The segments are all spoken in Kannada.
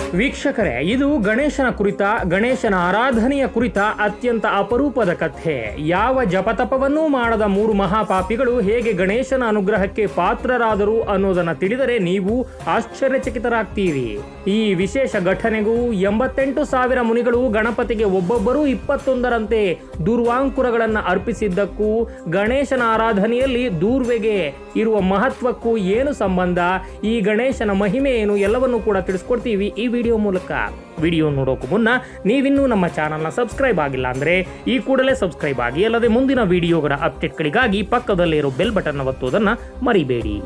ವೀಕ್ಷಕರೇ ಇದು ಗಣೇಶನ ಕುರಿತ ಗಣೇಶನ ಆರಾಧನೆಯ ಕುರಿತ ಅತ್ಯಂತ ಅಪರೂಪದ ಕಥೆ ಯಾವ ಜಪತಪವನ್ನೂ ಮಾಡದ ಮೂರು ಮಹಾಪಾಪಿಗಳು ಹೇಗೆ ಗಣೇಶನ ಅನುಗ್ರಹಕ್ಕೆ ಪಾತ್ರರಾದರು ಅನ್ನೋದನ್ನ ತಿಳಿದರೆ ನೀವು ಆಶ್ಚರ್ಯಚಕಿತರಾಗ್ತೀರಿ ಈ ವಿಶೇಷ ಘಟನೆಗೂ ಎಂಬತ್ತೆಂಟು ಸಾವಿರ ಮುನಿಗಳು ಗಣಪತಿಗೆ ಒಬ್ಬೊಬ್ಬರೂ ಇಪ್ಪತ್ತೊಂದರಂತೆ ದುರ್ವಾಂಕುರಗಳನ್ನು ಅರ್ಪಿಸಿದ್ದಕ್ಕೂ ಗಣೇಶನ ಆರಾಧನೆಯಲ್ಲಿ ದೂರ್ವೆಗೆ ಇರುವ ಮಹತ್ವಕ್ಕೂ ಏನು ಸಂಬಂಧ ಈ ಗಣೇಶನ ಮಹಿಮೆ ಏನು ಎಲ್ಲವನ್ನೂ ಕೂಡ ತಿಳಿಸ್ಕೊಡ್ತೀವಿ ಈ ವಿಡಿಯೋ ಮೂಲಕ ವಿಡಿಯೋ ನೋಡೋಕು ಮುನ್ನ ನೀವಿನ್ನೂ ನಮ್ಮ ಚಾನಲ್ನ ಸಬ್ಸ್ಕ್ರೈಬ್ ಆಗಿಲ್ಲ ಅಂದರೆ ಈ ಕೂಡಲೇ ಸಬ್ಸ್ಕ್ರೈಬ್ ಆಗಿ ಅಲ್ಲದೆ ಮುಂದಿನ ವಿಡಿಯೋಗಳ ಅಪ್ಡೇಟ್ಗಳಿಗಾಗಿ ಪಕ್ಕದಲ್ಲಿರೋ ಬೆಲ್ ಬಟನ್ ಒತ್ತುವುದನ್ನು ಮರಿಬೇಡಿ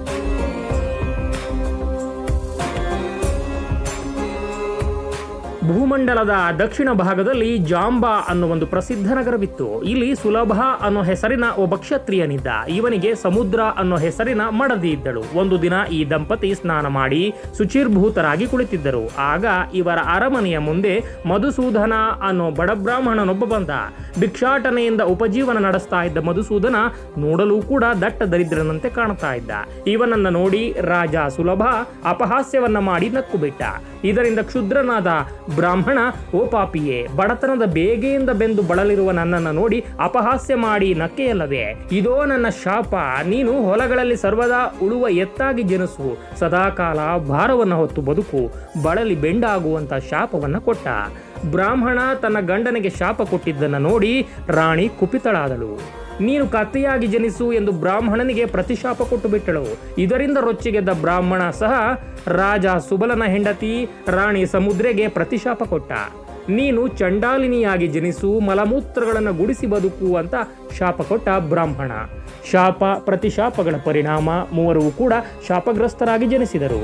ಭೂಮಂಡಲದ ದಕ್ಷಿಣ ಭಾಗದಲ್ಲಿ ಜಾಂಬಾ ಅನ್ನೋ ಒಂದು ಪ್ರಸಿದ್ಧ ನಗರವಿತ್ತು ಇಲ್ಲಿ ಸುಲಭ ಅನ್ನೋ ಹೆಸರಿನ ಒಬ್ಬ ಕ್ಷತ್ರಿಯನಿದ್ದ ಇವನಿಗೆ ಸಮುದ್ರ ಅನ್ನೋ ಹೆಸರಿನ ಮಡದಿ ಇದ್ದಳು ಒಂದು ದಿನ ಈ ದಂಪತಿ ಸ್ನಾನ ಮಾಡಿ ಶುಚಿರ್ಭೂತರಾಗಿ ಕುಳಿತಿದ್ದರು ಆಗ ಇವರ ಅರಮನೆಯ ಮುಂದೆ ಮಧುಸೂದನ ಅನ್ನೋ ಬಡಬ್ರಾಹ್ಮಣನೊಬ್ಬ ಬಂದ ಭಿಕ್ಷಾಟನೆಯಿಂದ ಉಪಜೀವನ ನಡೆಸ್ತಾ ಇದ್ದ ಮಧುಸೂದನ ನೋಡಲು ಕೂಡ ದಟ್ಟ ದರಿದ್ರನಂತೆ ಕಾಣ್ತಾ ಇದ್ದ ಇವನನ್ನ ನೋಡಿ ರಾಜ ಸುಲಭ ಅಪಹಾಸ್ಯವನ್ನ ಮಾಡಿ ನಕ್ಕು ಬಿಟ್ಟ ಇದರಿಂದ ಕ್ಷುದ್ರನಾದ ಬ್ರಾಹ್ಮಣ ಓ ಪಾಪಿಯೇ ಬಡತನದ ಬೇಗೆಯಿಂದ ಬೆಂದು ಬಳಲಿರುವ ನನ್ನನ್ನು ನೋಡಿ ಅಪಹಾಸ್ಯ ಮಾಡಿ ನಕ್ಕೆಯಲ್ಲವೇ ಇದೋ ನನ್ನ ಶಾಪ ನೀನು ಹೊಲಗಳಲ್ಲಿ ಸರ್ವದಾ ಉಳುವ ಎತ್ತಾಗಿ ಜನಿಸು ಸದಾಕಾಲ ಭಾರವನ್ನು ಹೊತ್ತು ಬದುಕು ಬಳಲಿ ಬೆಂಡಾಗುವಂತ ಶಾಪವನ್ನ ಕೊಟ್ಟ ಬ್ರಾಹ್ಮಣ ತನ್ನ ಗಂಡನಿಗೆ ಶಾಪ ಕೊಟ್ಟಿದ್ದನ್ನು ನೋಡಿ ರಾಣಿ ಕುಪಿತಳಾದಳು ನೀನು ಕತ್ತೆಯಾಗಿ ಜನಿಸು ಎಂದು ಬ್ರಾಹ್ಮಣನಿಗೆ ಪ್ರತಿಶಾಪ ಕೊಟ್ಟು ಬಿಟ್ಟಳು ಇದರಿಂದ ರೊಚ್ಚಿಗೆದ್ದ ಬ್ರಾಹ್ಮಣ ಸಹ ರಾಜ ಸುಬಲನ ಹೆಂಡತಿ ರಾಣಿ ಸಮುದ್ರೆಗೆ ಪ್ರತಿಶಾಪ ಕೊಟ್ಟ ನೀನು ಚಂಡಾಲಿನಿಯಾಗಿ ಜನಿಸು ಮಲಮೂತ್ರಗಳನ್ನು ಗುಡಿಸಿ ಬದುಕು ಅಂತ ಶಾಪ ಕೊಟ್ಟ ಬ್ರಾಹ್ಮಣ ಶಾಪ ಪ್ರತಿಶಾಪಗಳ ಪರಿಣಾಮ ಮೂವರು ಕೂಡ ಶಾಪಗ್ರಸ್ತರಾಗಿ ಜನಿಸಿದರು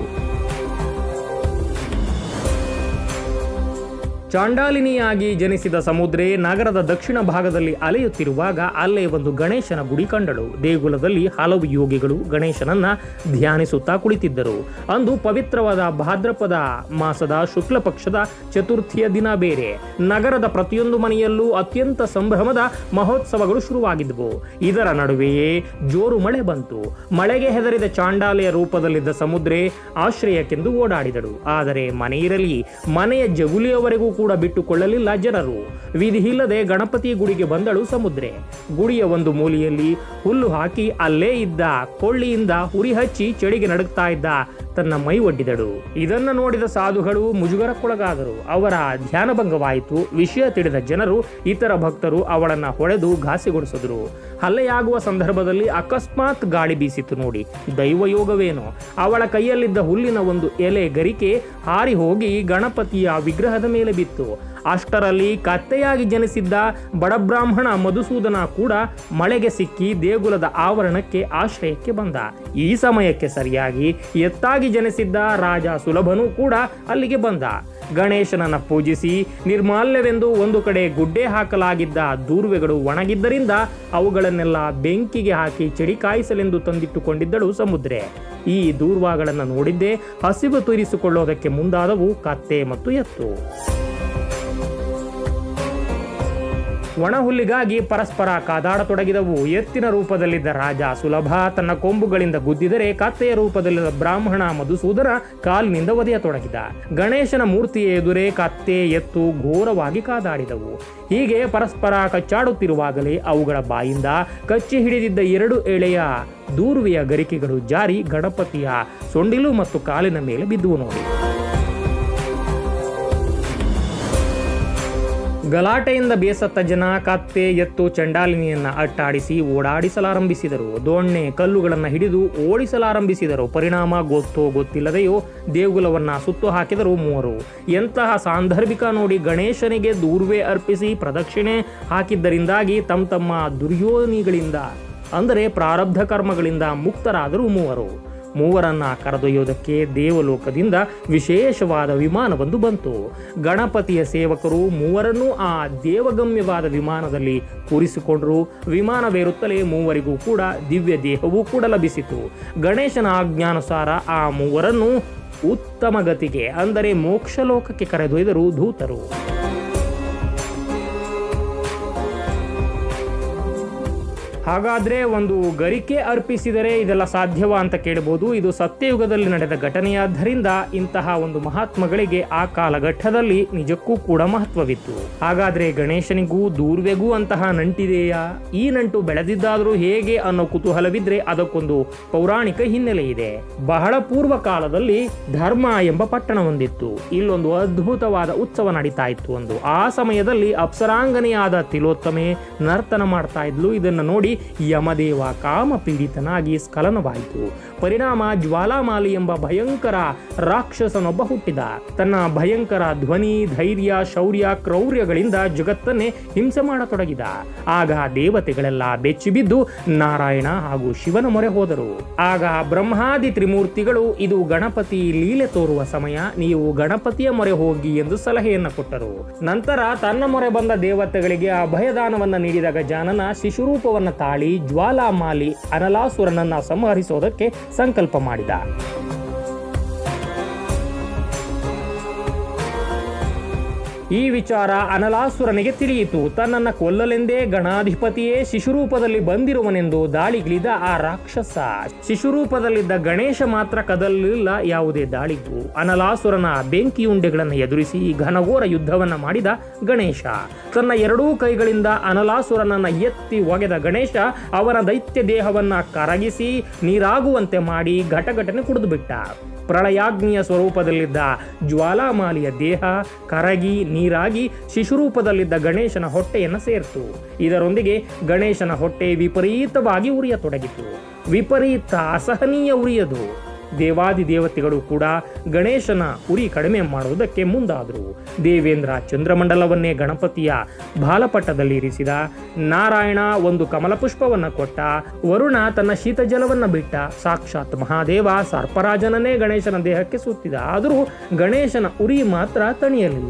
ಚಾಂಡಾಲಿನಿಯಾಗಿ ಜನಿಸಿದ ಸಮುದ್ರೆ ನಗರದ ದಕ್ಷಿಣ ಭಾಗದಲ್ಲಿ ಅಲೆಯುತ್ತಿರುವಾಗ ಅಲ್ಲೇ ಒಂದು ಗಣೇಶನ ಗುಡಿ ಕಂಡಳು ದೇಗುಲದಲ್ಲಿ ಹಲವು ಯೋಗಿಗಳು ಗಣೇಶನನ್ನ ಧ್ಯಾನಿಸುತ್ತಾ ಕುಳಿತಿದ್ದರು ಅಂದು ಪವಿತ್ರವಾದ ಭಾದ್ರಪದ ಮಾಸದ ಶುಕ್ಲ ಪಕ್ಷದ ಚತುರ್ಥಿಯ ದಿನ ಬೇರೆ ನಗರದ ಪ್ರತಿಯೊಂದು ಮನೆಯಲ್ಲೂ ಅತ್ಯಂತ ಸಂಭ್ರಮದ ಮಹೋತ್ಸವಗಳು ಶುರುವಾಗಿದ್ದವು ಇದರ ನಡುವೆಯೇ ಜೋರು ಮಳೆ ಬಂತು ಮಳೆಗೆ ಹೆದರಿದ ಚಾಂಡಾಲೆಯ ರೂಪದಲ್ಲಿದ್ದ ಸಮುದ್ರೆ ಆಶ್ರಯಕ್ಕೆಂದು ಓಡಾಡಿದಳು ಆದರೆ ಮನೆಯಿರಲಿ ಮನೆಯ ಜಗುಲಿಯವರೆಗೂ ಕೂಡ ಬಿಟ್ಟುಕೊಳ್ಳಲಿಲ್ಲ ಜನರು ವಿಧಿ ಇಲ್ಲದೆ ಗಣಪತಿ ಗುಡಿಗೆ ಬಂದಳು ಸಮುದ್ರೆ ಗುಡಿಯ ಒಂದು ಮೂಲೆಯಲ್ಲಿ ಹುಲ್ಲು ಹಾಕಿ ಅಲ್ಲೇ ಇದ್ದ ಕೊಳ್ಳಿಯಿಂದ ಉರಿ ಹಚ್ಚಿ ಚಳಿಗೆ ನಡುಗ್ತಾ ಇದ್ದ ತನ್ನ ಮೈ ಒಡ್ಡಿದಳು ಇದನ್ನು ನೋಡಿದ ಸಾಧುಗಳು ಮುಜುಗರಕ್ಕೊಳಗಾದರು ಅವರ ಧ್ಯಾನಭಂಗವಾಯಿತು ವಿಷಯ ತಿಳಿದ ಜನರು ಇತರ ಭಕ್ತರು ಅವಳನ್ನ ಹೊಡೆದು ಘಾಸಿಗೊಳಿಸಿದ್ರು ಹಲ್ಲೆಯಾಗುವ ಸಂದರ್ಭದಲ್ಲಿ ಅಕಸ್ಮಾತ್ ಗಾಳಿ ಬೀಸಿತು ನೋಡಿ ದೈವಯೋಗವೇನೋ ಅವಳ ಕೈಯಲ್ಲಿದ್ದ ಹುಲ್ಲಿನ ಒಂದು ಎಲೆ ಗರಿಕೆ ಹಾರಿ ಹೋಗಿ ಗಣಪತಿಯ ವಿಗ್ರಹದ ಮೇಲೆ ಬಿತ್ತು ಅಷ್ಟರಲ್ಲಿ ಕತ್ತೆಯಾಗಿ ಜನಿಸಿದ್ದ ಬಡಬ್ರಾಹ್ಮಣ ಮಧುಸೂದನ ಕೂಡ ಮಳೆಗೆ ಸಿಕ್ಕಿ ದೇಗುಲದ ಆವರಣಕ್ಕೆ ಆಶ್ರಯಕ್ಕೆ ಬಂದ ಈ ಸಮಯಕ್ಕೆ ಸರಿಯಾಗಿ ಎತ್ತಾಗಿ ಜನಿಸಿದ್ದ ರಾಜ ಸುಲಭನೂ ಕೂಡ ಅಲ್ಲಿಗೆ ಬಂದ ಗಣೇಶನನ್ನ ಪೂಜಿಸಿ ನಿರ್ಮಾಲ್ಯವೆಂದು ಒಂದು ಕಡೆ ಗುಡ್ಡೆ ಹಾಕಲಾಗಿದ್ದ ದೂರ್ವೆಗಳು ಒಣಗಿದ್ದರಿಂದ ಅವುಗಳನ್ನೆಲ್ಲ ಬೆಂಕಿಗೆ ಹಾಕಿ ಚಳಿ ಕಾಯಿಸಲೆಂದು ತಂದಿಟ್ಟುಕೊಂಡಿದ್ದಳು ಸಮುದ್ರೆ ಈ ದೂರ್ವಾಗಳನ್ನು ನೋಡಿದ್ದೇ ಹಸಿವು ತೀರಿಸಿಕೊಳ್ಳೋದಕ್ಕೆ ಮುಂದಾದವು ಕತ್ತೆ ಮತ್ತು ಎತ್ತು ಒಣಹುಲ್ಲಿಗಾಗಿ ಪರಸ್ಪರ ಕಾದಾಡತೊಡಗಿದವು ಎತ್ತಿನ ರೂಪದಲ್ಲಿದ್ದ ರಾಜ ಸುಲಭ ತನ್ನ ಕೊಂಬುಗಳಿಂದ ಗುದ್ದಿದರೆ ಕತ್ತೆಯ ರೂಪದಲ್ಲಿದ್ದ ಬ್ರಾಹ್ಮಣ ಮಧುಸೂದನ ಕಾಲಿನಿಂದ ಒದೆಯತೊಡಗಿದ ಗಣೇಶನ ಮೂರ್ತಿಯ ಎದುರೇ ಕತ್ತೆ ಎತ್ತು ಘೋರವಾಗಿ ಕಾದಾಡಿದವು ಹೀಗೆ ಪರಸ್ಪರ ಕಚ್ಚಾಡುತ್ತಿರುವಾಗಲೇ ಅವುಗಳ ಬಾಯಿಂದ ಕಚ್ಚಿ ಹಿಡಿದಿದ್ದ ಎರಡು ಎಳೆಯ ದೂರ್ವಿಯ ಗರಿಕೆಗಳು ಜಾರಿ ಗಣಪತಿಯ ಸೊಂಡಿಲು ಮತ್ತು ಕಾಲಿನ ಮೇಲೆ ಬಿದ್ದುವು ನೋಡಿ ಗಲಾಟೆಯಿಂದ ಬೇಸತ್ತ ಜನ ಕತ್ತೆ ಎತ್ತು ಚಂಡಾಲಿನಿಯನ್ನ ಅಟ್ಟಾಡಿಸಿ ಓಡಾಡಿಸಲಾರಂಭಿಸಿದರು ದೊಣ್ಣೆ ಕಲ್ಲುಗಳನ್ನು ಹಿಡಿದು ಓಡಿಸಲಾರಂಭಿಸಿದರು ಪರಿಣಾಮ ಗೊತ್ತೋ ಗೊತ್ತಿಲ್ಲದೆಯೋ ದೇಗುಲವನ್ನ ಸುತ್ತು ಹಾಕಿದರು ಮೂವರು ಎಂತಹ ಸಾಂದರ್ಭಿಕ ನೋಡಿ ಗಣೇಶನಿಗೆ ದೂರ್ವೆ ಅರ್ಪಿಸಿ ಪ್ರದಕ್ಷಿಣೆ ಹಾಕಿದ್ದರಿಂದಾಗಿ ತಮ್ಮ ತಮ್ಮ ದುರ್ಯೋನಿಗಳಿಂದ ಅಂದರೆ ಪ್ರಾರಬ್ಧ ಕರ್ಮಗಳಿಂದ ಮುಕ್ತರಾದರು ಮೂವರು ಮೂವರನ್ನ ಕರೆದೊಯ್ಯೋದಕ್ಕೆ ದೇವಲೋಕದಿಂದ ವಿಶೇಷವಾದ ವಿಮಾನವೊಂದು ಬಂತು ಗಣಪತಿಯ ಸೇವಕರು ಮೂವರನ್ನೂ ಆ ದೇವಗಮ್ಯವಾದ ವಿಮಾನದಲ್ಲಿ ಕೂರಿಸಿಕೊಂಡರು ವಿಮಾನವೇರುತ್ತಲೇ ಮೂವರಿಗೂ ಕೂಡ ದಿವ್ಯ ದೇಹವೂ ಕೂಡ ಲಭಿಸಿತು ಗಣೇಶನ ಆಜ್ಞಾನುಸಾರ ಆ ಮೂವರನ್ನು ಉತ್ತಮ ಗತಿಗೆ ಅಂದರೆ ಮೋಕ್ಷಲೋಕಕ್ಕೆ ಕರೆದೊಯ್ದರು ದೂತರು ಹಾಗಾದ್ರೆ ಒಂದು ಗರಿಕೆ ಅರ್ಪಿಸಿದರೆ ಇದೆಲ್ಲ ಸಾಧ್ಯವಾ ಅಂತ ಕೇಳಬಹುದು ಇದು ಸತ್ಯಯುಗದಲ್ಲಿ ನಡೆದ ಘಟನೆಯಾದ್ದರಿಂದ ಇಂತಹ ಒಂದು ಮಹಾತ್ಮಗಳಿಗೆ ಆ ಕಾಲಘಟ್ಟದಲ್ಲಿ ನಿಜಕ್ಕೂ ಕೂಡ ಮಹತ್ವವಿತ್ತು ಹಾಗಾದ್ರೆ ಗಣೇಶನಿಗೂ ದೂರ್ವೆಗೂ ಅಂತಹ ನಂಟಿದೆಯಾ ಈ ನಂಟು ಬೆಳೆದಿದ್ದಾದರೂ ಹೇಗೆ ಅನ್ನೋ ಕುತೂಹಲವಿದ್ರೆ ಅದಕ್ಕೊಂದು ಪೌರಾಣಿಕ ಹಿನ್ನೆಲೆ ಇದೆ ಬಹಳ ಪೂರ್ವ ಕಾಲದಲ್ಲಿ ಧರ್ಮ ಎಂಬ ಪಟ್ಟಣ ಹೊಂದಿತ್ತು ಇಲ್ಲೊಂದು ಅದ್ಭುತವಾದ ಉತ್ಸವ ನಡೀತಾ ಇತ್ತು ಒಂದು ಆ ಸಮಯದಲ್ಲಿ ಅಪ್ಸರಾಂಗನೆಯಾದ ತಿಲೋತ್ತಮೆ ನರ್ತನ ಮಾಡ್ತಾ ಇದ್ಲು ಇದನ್ನು ನೋಡಿ ಯಮದೇವ ಕಾಮ ಪೀಡಿತನಾಗಿ ಸ್ಖಲನವಾಯಿತು ಪರಿಣಾಮ ಜ್ವಾಲಾಮಾಲಿ ಎಂಬ ಭಯಂಕರ ರಾಕ್ಷಸನೊಬ್ಬ ಹುಟ್ಟಿದ ತನ್ನ ಭಯಂಕರ ಧ್ವನಿ ಧೈರ್ಯ ಶೌರ್ಯ ಕ್ರೌರ್ಯಗಳಿಂದ ಜಗತ್ತನ್ನೇ ಹಿಂಸೆ ಮಾಡತೊಡಗಿದ ಆಗ ದೇವತೆಗಳೆಲ್ಲ ಬೆಚ್ಚಿಬಿದ್ದು ನಾರಾಯಣ ಹಾಗೂ ಶಿವನ ಮೊರೆ ಹೋದರು ಆಗ ಬ್ರಹ್ಮಾದಿ ತ್ರಿಮೂರ್ತಿಗಳು ಇದು ಗಣಪತಿ ಲೀಲೆ ತೋರುವ ಸಮಯ ನೀವು ಗಣಪತಿಯ ಮೊರೆ ಹೋಗಿ ಎಂದು ಸಲಹೆಯನ್ನ ಕೊಟ್ಟರು ನಂತರ ತನ್ನ ಮೊರೆ ಬಂದ ದೇವತೆಗಳಿಗೆ ಅಭಯದಾನವನ್ನ ನೀಡಿದ ಗಜಾನನ ಶಿಶುರೂಪವನ್ನ ತಾಳಿ ಜ್ವಾಲಾಮಾಲಿ ಅನಲಾಸುರನನ್ನ ಸಂಹರಿಸೋದಕ್ಕೆ ಸಂಕಲ್ಪ ಮಾಡಿದ ಈ ವಿಚಾರ ಅನಲಾಸುರನಿಗೆ ತಿಳಿಯಿತು ತನ್ನನ್ನ ಕೊಲ್ಲಲೆಂದೇ ಗಣಾಧಿಪತಿಯೇ ಶಿಶುರೂಪದಲ್ಲಿ ಬಂದಿರುವನೆಂದು ದಾಳಿಗಿಳಿದ ಆ ರಾಕ್ಷಸ ಶಿಶುರೂಪದಲ್ಲಿದ್ದ ಗಣೇಶ ಮಾತ್ರ ಕದಲಿಲ್ಲ ಯಾವುದೇ ದಾಳಿಗೂ ಅನಲಾಸುರನ ಬೆಂಕಿಯುಂಡೆಗಳನ್ನು ಎದುರಿಸಿ ಘನಘೋರ ಯುದ್ಧವನ್ನ ಮಾಡಿದ ಗಣೇಶ ತನ್ನ ಎರಡೂ ಕೈಗಳಿಂದ ಅನಲಾಸುರನನ್ನ ಎತ್ತಿ ಒಗೆದ ಗಣೇಶ ಅವನ ದೈತ್ಯ ದೇಹವನ್ನ ಕರಗಿಸಿ ನೀರಾಗುವಂತೆ ಮಾಡಿ ಘಟಘಟನೆ ಕುಡಿದು ಬಿಟ್ಟ ಪ್ರಳಯಾಗ್ನಿಯ ಸ್ವರೂಪದಲ್ಲಿದ್ದ ಜ್ವಾಲಾಮಾಲಿಯ ದೇಹ ಕರಗಿ ನೀರಾಗಿ ಶಿಶುರೂಪದಲ್ಲಿದ್ದ ಗಣೇಶನ ಹೊಟ್ಟೆಯನ್ನು ಸೇರ್ತು ಇದರೊಂದಿಗೆ ಗಣೇಶನ ಹೊಟ್ಟೆ ವಿಪರೀತವಾಗಿ ಉರಿಯತೊಡಗಿತು ವಿಪರೀತ ಅಸಹನೀಯ ಉರಿಯದು ದೇವಾದಿ ದೇವತೆಗಳು ಕೂಡ ಗಣೇಶನ ಉರಿ ಕಡಿಮೆ ಮಾಡುವುದಕ್ಕೆ ಮುಂದಾದರು ದೇವೇಂದ್ರ ಚಂದ್ರಮಂಡಲವನ್ನೇ ಗಣಪತಿಯ ಬಾಲಪಟ್ಟದಲ್ಲಿ ಇರಿಸಿದ ನಾರಾಯಣ ಒಂದು ಕಮಲ ಪುಷ್ಪವನ್ನು ಕೊಟ್ಟ ವರುಣ ತನ್ನ ಶೀತಜಲವನ್ನು ಬಿಟ್ಟ ಸಾಕ್ಷಾತ್ ಮಹಾದೇವ ಸರ್ಪರಾಜನನ್ನೇ ಗಣೇಶನ ದೇಹಕ್ಕೆ ಸುತ್ತಿದ ಆದರೂ ಗಣೇಶನ ಉರಿ ಮಾತ್ರ ತಣಿಯಲಿಲ್ಲ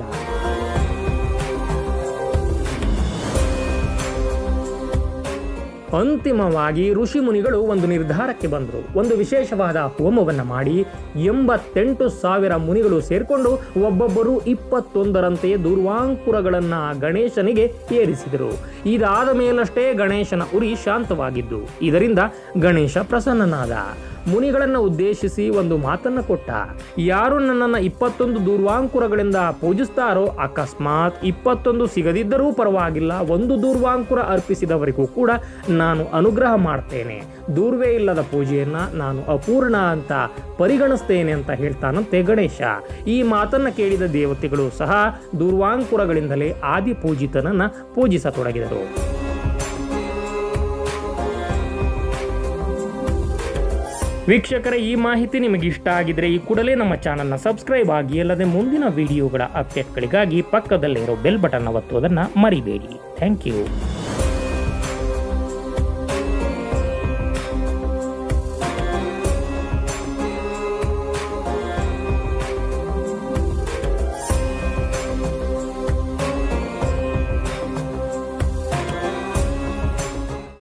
ಅಂತಿಮವಾಗಿ ಋಷಿ ಮುನಿಗಳು ಒಂದು ನಿರ್ಧಾರಕ್ಕೆ ಬಂದರು ಒಂದು ವಿಶೇಷವಾದ ಹೋಮವನ್ನು ಮಾಡಿ ಎಂಬತ್ತೆಂಟು ಸಾವಿರ ಮುನಿಗಳು ಸೇರ್ಕೊಂಡು ಒಬ್ಬೊಬ್ಬರು ಇಪ್ಪತ್ತೊಂದರಂತೆ ದುರ್ವಾಂಕುರಗಳನ್ನ ಗಣೇಶನಿಗೆ ಏರಿಸಿದರು ಇದಾದ ಮೇಲಷ್ಟೇ ಗಣೇಶನ ಉರಿ ಶಾಂತವಾಗಿದ್ದು ಇದರಿಂದ ಗಣೇಶ ಪ್ರಸನ್ನನಾದ ಮುನಿಗಳನ್ನು ಉದ್ದೇಶಿಸಿ ಒಂದು ಮಾತನ್ನ ಕೊಟ್ಟ ಯಾರು ನನ್ನನ್ನು ಇಪ್ಪತ್ತೊಂದು ದೂರ್ವಾಂಕುರಗಳಿಂದ ಪೂಜಿಸ್ತಾರೋ ಅಕಸ್ಮಾತ್ ಇಪ್ಪತ್ತೊಂದು ಸಿಗದಿದ್ದರೂ ಪರವಾಗಿಲ್ಲ ಒಂದು ದೂರ್ವಾಂಕುರ ಅರ್ಪಿಸಿದವರಿಗೂ ಕೂಡ ನಾನು ಅನುಗ್ರಹ ಮಾಡ್ತೇನೆ ದೂರ್ವೇ ಇಲ್ಲದ ಪೂಜೆಯನ್ನ ನಾನು ಅಪೂರ್ಣ ಅಂತ ಪರಿಗಣಿಸ್ತೇನೆ ಅಂತ ಹೇಳ್ತಾನಂತೆ ಗಣೇಶ ಈ ಮಾತನ್ನ ಕೇಳಿದ ದೇವತೆಗಳು ಸಹ ದೂರ್ವಾಂಕುರಗಳಿಂದಲೇ ಆದಿ ಪೂಜಿತನನ್ನ ಪೂಜಿಸತೊಡಗಿದರು ವೀಕ್ಷಕರೇ ಈ ಮಾಹಿತಿ ನಿಮಗೆ ಇಷ್ಟ ಆಗಿದ್ರೆ ಈ ಕೂಡಲೇ ನಮ್ಮ ಚಾನಲ್ನ ಸಬ್ಸ್ಕ್ರೈಬ್ ಆಗಿ ಅಲ್ಲದೆ ಮುಂದಿನ ವಿಡಿಯೋಗಳ ಅಪ್ಡೇಟ್ಗಳಿಗಾಗಿ ಪಕ್ಕದಲ್ಲಿರೋ ಬೆಲ್ ಬಟನ್ ಒತ್ತುವುದನ್ನು ಮರಿಬೇಡಿ ಥ್ಯಾಂಕ್ ಯು